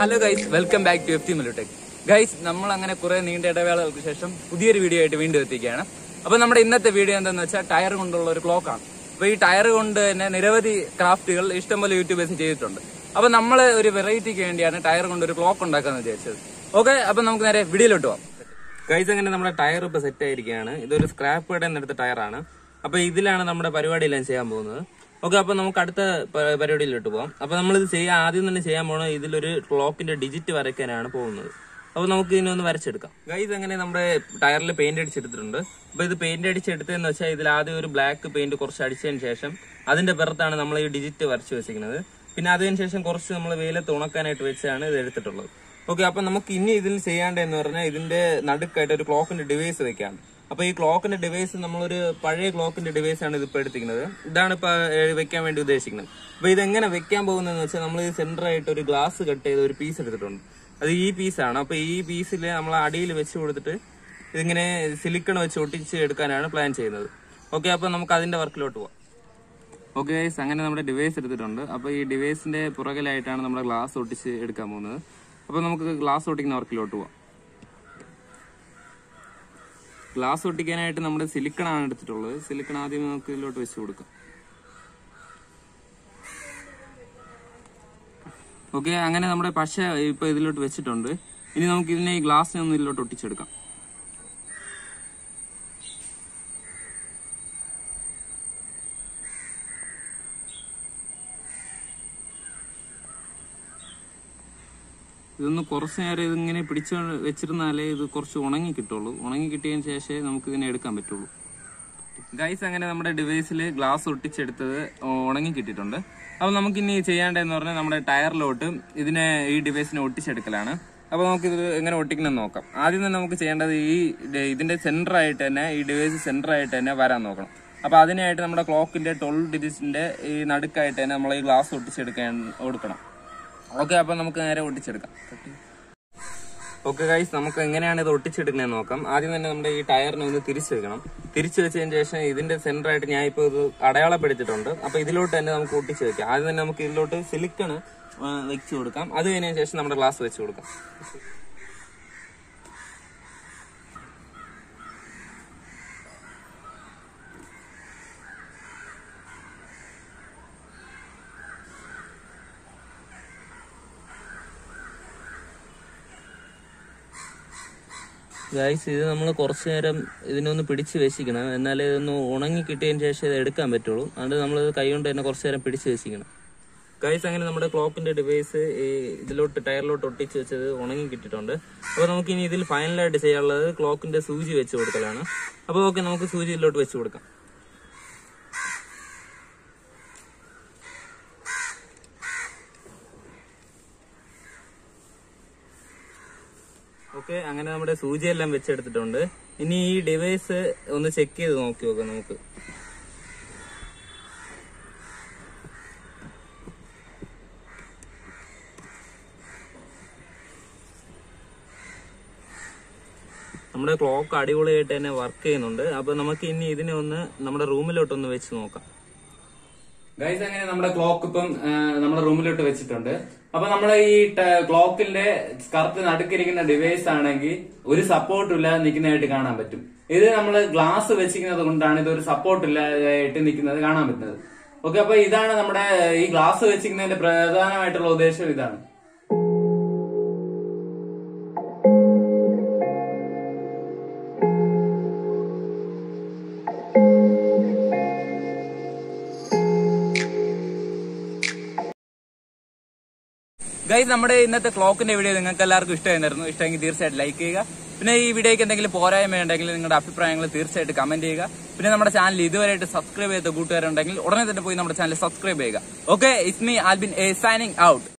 hello guys welcome back to F T മെലുടെക് guys നമ്മൾ അങ്ങനെ കുറെ നീണ്ട ഇടവേളകൾക്ക് ശേഷം പുതിയൊരു വീഡിയോ ആയിട്ട് വീണ്ടും എത്തിക്കുകയാണ് അപ്പൊ നമ്മുടെ ഇന്നത്തെ വീഡിയോ എന്താണെന്ന് വെച്ചാൽ ടയർ കൊണ്ടുള്ള ഒരു ക്ലോക്കാണ് അപ്പൊ ഈ ടയർ കൊണ്ട് തന്നെ നിരവധി ക്രാഫ്റ്റുകൾ ഇഷ്ടംപോലെ യൂട്യൂബേഴ്സ് ചെയ്തിട്ടുണ്ട് അപ്പൊ നമ്മൾ ഒരു വെറൈറ്റിക്ക് വേണ്ടിയാണ് ടയർ കൊണ്ട് ഒരു ക്ലോക്ക് ഉണ്ടാക്കാന്ന് വിചാരിച്ചത് ഓക്കെ അപ്പൊ നമുക്ക് നേരെ വീഡിയോയിലോട്ട് പോവാം ഗൈസ് അങ്ങനെ നമ്മുടെ ടയർ ഇപ്പൊ സെറ്റ് ആയിരിക്കുകയാണ് ഇതൊരു സ്ക്രാപ്പ് കടയിൽ നിന്ന് എടുത്ത ടയറാണ് അപ്പൊ ഇതിലാണ് നമ്മുടെ പരിപാടിയെല്ലാം ചെയ്യാൻ പോകുന്നത് ഓക്കെ അപ്പൊ നമുക്ക് അടുത്ത പ- പരിപാടിയിലോട്ട് പോകാം അപ്പൊ നമ്മളിത് ചെയ്യാൻ ആദ്യം തന്നെ ചെയ്യാൻ പോണത് ഇതിലൊരു ക്ലോക്കിന്റെ ഡിജിറ്റ് വരയ്ക്കാനാണ് പോകുന്നത് അപ്പൊ നമുക്ക് ഇതിനൊന്ന് വരച്ചെടുക്കാം ഗൈസ് അങ്ങനെ നമ്മുടെ ടയറിൽ പെയിന്റ് അടിച്ചെടുത്തിട്ടുണ്ട് അപ്പൊ ഇത് പെയിന്റ് അടിച്ചെടുത്തതെന്ന് വെച്ചാൽ ഇതിൽ ആദ്യം ഒരു ബ്ലാക്ക് പെയിന്റ് കുറച്ച് അടിച്ചതിന് ശേഷം അതിന്റെ പുറത്താണ് നമ്മൾ ഈ ഡിജിറ്റ് വരച്ചു വെച്ചിരിക്കുന്നത് പിന്നെ അതിന് ശേഷം കുറച്ച് നമ്മൾ വെയിലത്ത് ഉണക്കാനായിട്ട് വെച്ചാണ് ഇത് എടുത്തിട്ടുള്ളത് ഓക്കെ അപ്പൊ നമുക്ക് ഇനി ഇതിൽ ചെയ്യേണ്ടതെന്ന് പറഞ്ഞാൽ ഇതിന്റെ നടുക്കായിട്ട് ഒരു ക്ലോക്കിന്റെ ഡിവൈസ് വെക്കാം അപ്പൊ ഈ ക്ലോക്കിന്റെ ഡിവൈസ് നമ്മളൊരു പഴയ ക്ലോക്കിന്റെ ഡിവൈസ് ആണ് ഇതിപ്പോ എടുത്തിരിക്കുന്നത് ഇതാണ് ഇപ്പൊ ഏഹ്, വെക്കാൻ വേണ്ടി ഉദ്ദേശിക്കുന്നത് അപ്പൊ ഇതെങ്ങനെ വെക്കാൻ പോകുന്നതെന്ന് വെച്ചാൽ നമ്മൾ ഈ സെന്റർ ആയിട്ട് ഒരു ഗ്ലാസ് കട്ട് ചെയ്ത ഒരു പീസ് എടുത്തിട്ടുണ്ട് അത് ഈ പീസാണ് അപ്പൊ ഈ പീസിൽ നമ്മൾ അടിയിൽ വെച്ച് കൊടുത്തിട്ട് ഇതിങ്ങനെ സിലിക്കൺ വെച്ച് ഒട്ടിച്ച് എടുക്കാനാണ് പ്ലാൻ ചെയ്യുന്നത് ഓക്കെ അപ്പൊ നമുക്ക് അതിന്റെ വർക്കിലോട്ട് പോവാം ഓക്കെ ഗൈസ് അങ്ങനെ നമ്മുടെ ഡിവൈസ് എടുത്തിട്ടുണ്ട് അപ്പൊ ഈ ഡിവൈസിന്റെ പുറകിലായിട്ടാണ് നമ്മുടെ ഗ്ലാസ് ഒട്ടിച്ച് എടുക്കാൻ പോകുന്നത് അപ്പൊ നമുക്ക് ഗ്ലാസ് ഒട്ടിക്കുന്ന വർക്കിലോട്ട് പോവാം ഗ്ലാസ് ഒട്ടിക്കാനായിട്ട് നമ്മുടെ സിലിക്കൺ ആണ് എടുത്തിട്ടുള്ളത് സിലിക്കൺ ആദ്യം നമുക്ക് ഇതിലോട്ട് വെച്ച് കൊടുക്കാം ഓക്കെ അങ്ങനെ നമ്മുടെ പശ ഇപ്പൊ ഇതിലോട്ട് വെച്ചിട്ടുണ്ട് ഇനി നമുക്ക് ഇതിനെ ഈ ഗ്ലാസ്സിനെ ഒന്ന് ഇതിലോട്ട് ഒട്ടിച്ചെടുക്കാം ഇതൊന്ന് കുറച്ച് നേരം ഇതിങ്ങനെ പിടിച്ച് വെച്ചിരുന്നാലേ ഇത് കുറച്ച് ഉണങ്ങി കിട്ടുള്ളൂ ഉണങ്ങി കിട്ടിയതിന് ശേഷമേ നമുക്ക് ഇതിനെ എടുക്കാൻ പറ്റുള്ളൂ ഗൈസ് അങ്ങനെ നമ്മുടെ ഡിവൈസിൽ ഗ്ലാസ് ഒട്ടിച്ചെടുത്തത് ഉണങ്ങി കിട്ടിയിട്ടുണ്ട് അപ്പോൾ നമുക്ക് ഇനി ചെയ്യേണ്ടതെന്ന് പറഞ്ഞാൽ നമ്മുടെ ടയറിലോട്ട് ഇതിനെ ഈ ഡിവൈസിനെ ഒട്ടിച്ചെടുക്കലാണ് അപ്പോൾ നമുക്ക് ഇത് എങ്ങനെ ഒട്ടിക്കണം നോക്കാം ആദ്യം തന്നെ നമുക്ക് ചെയ്യേണ്ടത് ഈ ഡ- ഇതിന്റെ സെന്റർ ആയിട്ട് തന്നെ ഈ ഡിവൈസ് സെന്റർ ആയിട്ട് തന്നെ വരാൻ നോക്കണം അപ്പോൾ അതിനായിട്ട് നമ്മുടെ ക്ലോക്കിന്റെ ട്വൽവ് ഡിജിറ്റിന്റെ ഈ നടുക്കായിട്ട് തന്നെ നമ്മൾ ഈ ഗ്ലാസ് ഒട്ടിച്ചെടുക്കാൻ കൊടുക്കണം ഓക്കെ അപ്പൊ നമുക്ക് നേരെ ഒട്ടിച്ചെടുക്കാം ഓക്കെ ഗൈസ് നമുക്ക് എങ്ങനെയാണ് ഇത് ഒട്ടിച്ചെടുക്കുന്നത് നോക്കാം ആദ്യം തന്നെ നമ്മുടെ ഈ ടയറിനെ ഒന്ന് തിരിച്ചു വെക്കണം തിരിച്ചു വെച്ചതിന് ശേഷം ഇതിന്റെ സെന്റർ ആയിട്ട് ഞാൻ ഇപ്പോൾ ഇത് അടയാളപ്പെടുത്തിയിട്ടുണ്ട് അപ്പൊ ഇതിലോട്ട് തന്നെ നമുക്ക് ഒട്ടിച്ച് വെക്കാം ആദ്യം തന്നെ നമുക്ക് ഇതിലോട്ട് സിലിക്കണ് വെച്ച് കൊടുക്കാം അത് കഴിഞ്ഞതിന് ശേഷം നമ്മുടെ ഗ്ലാസ് വെച്ച് കൊടുക്കാം ഗൈസ് ഇത് നമ്മൾ കുറച്ചു നേരം ഇതിനൊന്ന് പിടിച്ച് വെച്ചിക്കണം എന്നാലേ ഇതൊന്ന് ഉണങ്ങി കിട്ടിയതിന് ശേഷം ഇത് എടുക്കാൻ പറ്റുള്ളൂ അതുകൊണ്ട് നമ്മൾ കൈ കൊണ്ട് തന്നെ കുറച്ചു നേരം പിടിച്ച് വെച്ചിക്കണം ഗൈസ് അങ്ങനെ നമ്മുടെ ക്ലോക്കിന്റെ ഡിവൈസ് ഈ ഇതിലോട്ട് ടയറിലോട്ട് ഒട്ടിച്ച് വെച്ചത് ഉണങ്ങി കിട്ടിയിട്ടുണ്ട് അപ്പോൾ നമുക്ക് ഇനി ഇതിൽ ഫൈനലായിട്ട് ചെയ്യാനുള്ളത് ക്ലോക്കിന്റെ സൂചി വെച്ച് കൊടുക്കലാണ് അപ്പോൾ ഓക്കെ നമുക്ക് സൂചി ഇതിലോട്ട് വെച്ച് കൊടുക്കാം ഓക്കെ അങ്ങനെ നമ്മുടെ സൂചിയെല്ലാം വെച്ചെടുത്തിട്ടുണ്ട് ഇനി ഈ ഡിവൈസ് ഒന്ന് ചെക്ക് ചെയ്ത് നോക്കി നോക്കാം നമുക്ക് നമ്മുടെ ക്ലോക്ക് അടിപൊളിയായിട്ട് തന്നെ വർക്ക് ചെയ്യുന്നുണ്ട് അപ്പൊ നമുക്ക് ഇനി ഇതിനെ ഒന്ന് നമ്മുടെ റൂമിലോട്ടൊന്ന് വെച്ച് നോക്കാം ഗൈസ് അങ്ങനെ നമ്മുടെ ക്ലോക്ക് ഇപ്പം ആ, നമ്മുടെ റൂമിലോട്ട് വെച്ചിട്ടുണ്ട് അപ്പൊ നമ്മുടെ ഈ ക്ലോക്കിന്റെ കറുത്ത് നടുക്കിരിക്കുന്ന ഡിവൈസ് ആണെങ്കിൽ ഒരു സപ്പോർട്ടും ഇല്ലാതെ നിൽക്കുന്നതായിട്ട് കാണാൻ പറ്റും ഇത് നമ്മൾ ഗ്ലാസ് വെച്ചിരിക്കുന്നത് കൊണ്ടാണ് ഇത് ഒരു സപ്പോർട്ട് ഇല്ലാതായിട്ട് നിൽക്കുന്നത് കാണാൻ പറ്റുന്നത് ഓക്കെ അപ്പൊ ഇതാണ് നമ്മുടെ ഈ ഗ്ലാസ് വെച്ചിരിക്കുന്നതിന്റെ പ്രധാനമായിട്ടുള്ള ഉദ്ദേശം ഇതാണ് ഗൈസ് നമ്മുടെ ഇന്നത്തെ ക്ലോക്കിന്റെ വീഡിയോ നിങ്ങൾക്ക് എല്ലാവർക്കും ഇഷ്ടമായിരുന്നു ഇഷ്ടമെങ്കിൽ തീർച്ചയായിട്ടും ലൈക്ക് ചെയ്യുക പിന്നെ ഈ വീഡിയോയ്ക്ക് എന്തെങ്കിലും പോരായ്മ ഉണ്ടെങ്കിൽ നിങ്ങളുടെ അഭിപ്രായങ്ങൾ തീർച്ചയായിട്ടും കമന്റ് ചെയ്യുക പിന്നെ നമ്മുടെ ചാനൽ ഇതുവരെയായിട്ട് സബ്സ്ക്രൈബ് ചെയ്ത കൂട്ടുകാരുണ്ടെങ്കിൽ ഉടനെ തന്നെ പോയി നമ്മുടെ ചാനൽ സബ്സ്ക്രൈബ് ചെയ്യുക okay it's me Albin a signing out